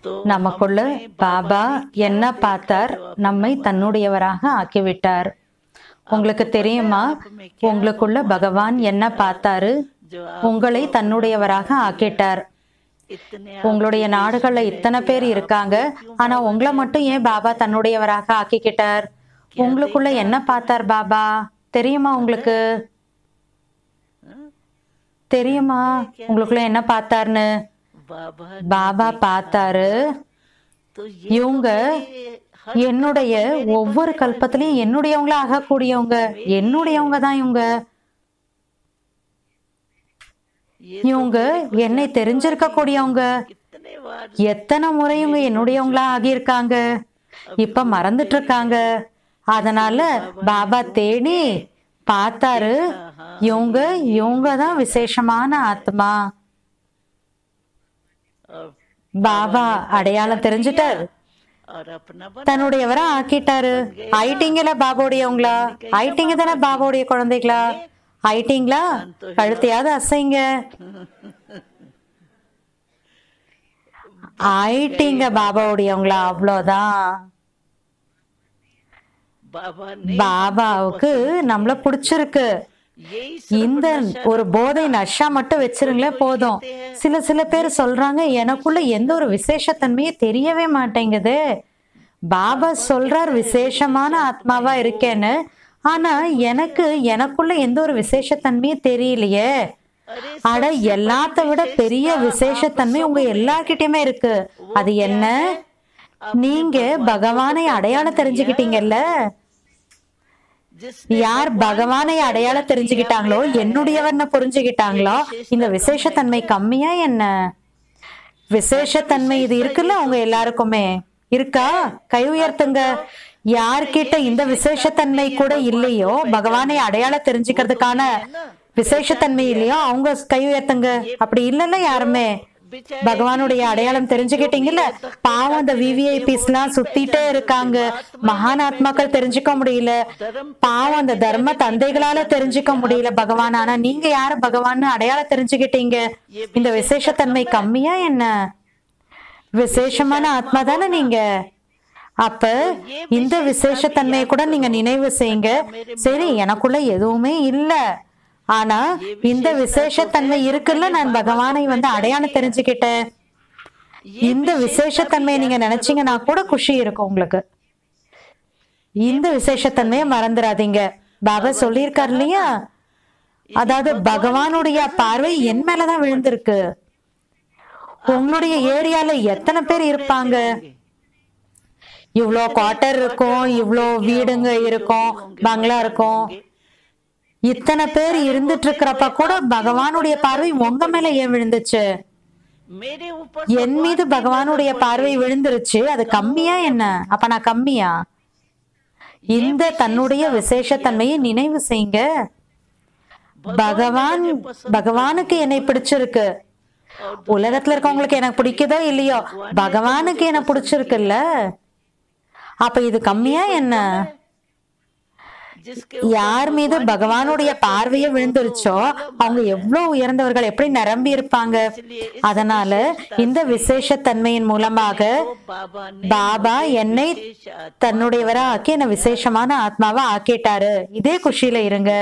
நமக்குள்ள பாபா என்ன பார்த்தார் நம்மை தன்னுடையவராக ஆக்கிவிட்டார் உங்களுக்கு தெரியுமா உங்களுக்குள்ள பகவான் என்ன பார்த்தாரு உங்களை தன்னுடையவராக ஆக்கிட்டார் इतने உங்களுடைய நாடுகள்ல இத்தனை பேர் இருக்காங்க ஆனா உங்களை மட்டும் ஏன் பாபா தன்னுடையவராக ஆக்கிக்கிட்டார் உங்களுக்குள்ள என்ன பார்த்தார் பாபா தெரியுமா உங்களுக்கு தெரியுமா உங்களுக்குள்ள என்ன பார்த்தாருன்னு बाबा பாபா பார்த்தாரு तो இவங்க என்னுடைய ஒவ்வொரு கல்பத்திலையும் என்னுடையவங்களா ஆகக்கூடியவங்க என்னுடையவங்க தான் இவங்க இவங்க என்னை தெரிஞ்சிருக்க கூடியவங்க कितने बार எத்தனை முறை இவங்க என்னுடையவங்களா ஆகியிருக்காங்க இப்ப மறந்துட்டு இருக்காங்க அதனால பாபா தேடி பார்த்தாரு இவங்க இவங்க தான் விசேஷமான ஆத்மா और பாபா அடையாளம் தெரிஞ்சுட்டார் और अपना बन தன்னுடையவரா ஆக்கிட்டாரு ஆயிட்டீங்களா பாபாவுடையவங்களா ஆயிட்டீங்க தானே பாபாவுடைய குழந்தைகளா ஆயிட்டீங்களா கழுத்தையாவது அசைங்க ஆயிட்டீங்க பாபாவுடையவங்களா அவ்வளோதான் बाबा ने பாபாவுக்கு நம்மள பிடிச்சிருக்கு यही இந்த ஒரு போதை நஷா மட்டும் வச்சிருங்களேன் போதும் சில சில பேர் சொல்றாங்க எனக்குள்ள எந்த ஒரு விசேஷத்தன்மையே தெரியவே மாட்டேங்குது பாபா சொல்றார் விசேஷமான ஆத்மாவா இருக்கேன்னு ஆனா எனக்கு எனக்குள்ள எந்த ஒரு விசேஷத்தன்மையே தெரியலையே अरे அட எல்லாத்த விட பெரிய விசேஷத்தன்மை உங்க எல்லார்கிட்டயுமே இருக்கு அது என்ன நீங்க பகவானை அடையாளம் தெரிஞ்சுக்கிட்டீங்கல்ல जिस யார் பகவானை அடையாளம் தெரிஞ்சுக்கிட்டாங்களோ என்னுடையவர்னு புரிஞ்சுக்கிட்டாங்களோ இந்த விசேஷத்தன்மை கம்மியா என்ன விசேஷத்தன்மை இது இருக்குல்ல உங்க எல்லாருக்குமே இருக்கா கை உயர்த்துங்க யார்கிட்ட இந்த விசேஷத்தன்மை கூட இல்லையோ பகவானை அடையாளம் தெரிஞ்சுக்கிறதுக்கான விசேஷத்தன்மை இல்லையோ அவங்க கை உயர்த்துங்க அப்படி இல்லைல்ல யாருமே பகவானுடைய அடையாளம் தெரிஞ்சுக்கிட்டீங்கல்ல பாவம் அந்த விவிஐபிஸ் எல்லாம் சுத்திட்டே இருக்காங்க மகான் ஆத்மாக்கள் தெரிஞ்சுக்க முடியல பாவம் அந்த தர்ம தந்தைகளால தெரிஞ்சுக்க முடியல பகவான் ஆனா நீங்க யாரு பகவான்னு அடையாளம் தெரிஞ்சுக்கிட்டீங்க இந்த விசேஷத்தன்மை கம்மியா என்ன விசேஷமான ஆத்மா தானே நீங்க அப்ப இந்த விசேஷத்தன்மையை கூட நீங்க நினைவு செய்யுங்க சரி எனக்குள்ள எதுவுமே இல்ல ஆனா இந்த விசேஷத்தன்மை இருக்குல்ல நான் பகவானை வந்து அடையாளம் தெரிஞ்சுக்கிட்டேன் இந்த விசேஷத்தன்மையை நீங்க நினைச்சீங்கன்னா கூட குஷி இருக்கும் உங்களுக்கு இந்த விசேஷத்தன்மையை மறந்துடாதீங்க பாபா சொல்லியிருக்காரு இல்லையா அதாவது பகவானுடைய பார்வை என் மேலதான் விழுந்திருக்கு உங்களுடைய ஏரியால எத்தனை பேர் இருப்பாங்க இவ்ளோ குவார்டர் இருக்கும் இவ்ளோ வீடுங்க இருக்கும் பங்களா இருக்கும் இத்தனை பேர் இருந்துட்டு இருக்கிறப்ப கூட பகவானுடைய பார்வை உங்க மேல ஏன் விழுந்துச்சு मेरे ऊपर என் மீது பகவானுடைய பார்வை விழுந்துருச்சு அது கம்மியா என்ன அப்ப நான் கம்மியா இந்த தன்னுடைய விசேஷத்தன்மையை நினைவு செய்யுங்க பகவான் பகவானுக்கு என்னை பிடிச்சிருக்கு உலகத்துல இருக்கவங்களுக்கு எனக்கு பிடிக்குதோ இல்லையோ பகவானுக்கு என்ன பிடிச்சிருக்குல்ல அப்ப இது கம்மியா என்ன जिसके யார் மீது பகவானுடைய பார்வையே விழுந்துருச்சோ அவங்க எவ்வளவு உயர்ந்தவர்கள் எப்படி நிரம்பி இருப்பாங்க அதனால இந்த விசேஷத்தன்மையின் மூலமாக बाबा ने பாபா என்னை தன்னுடையவரா ஆக்கி என்ன விசேஷமான ஆத்மாவா ஆக்கிட்டாரு இதே குஷியில இருங்க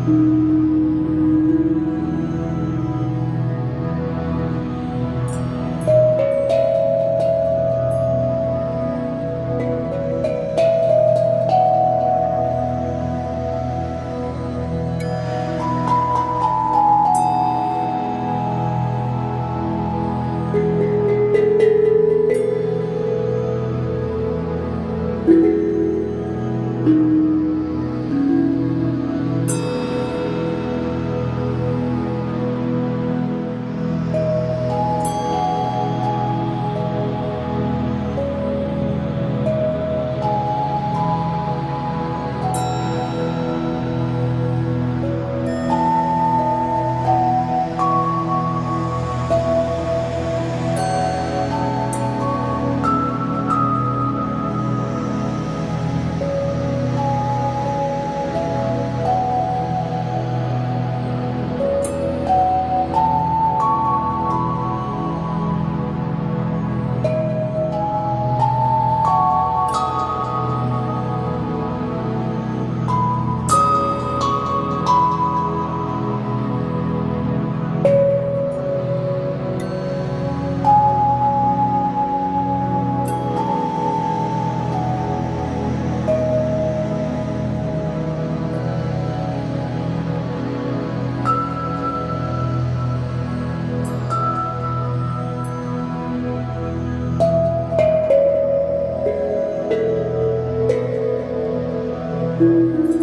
thank you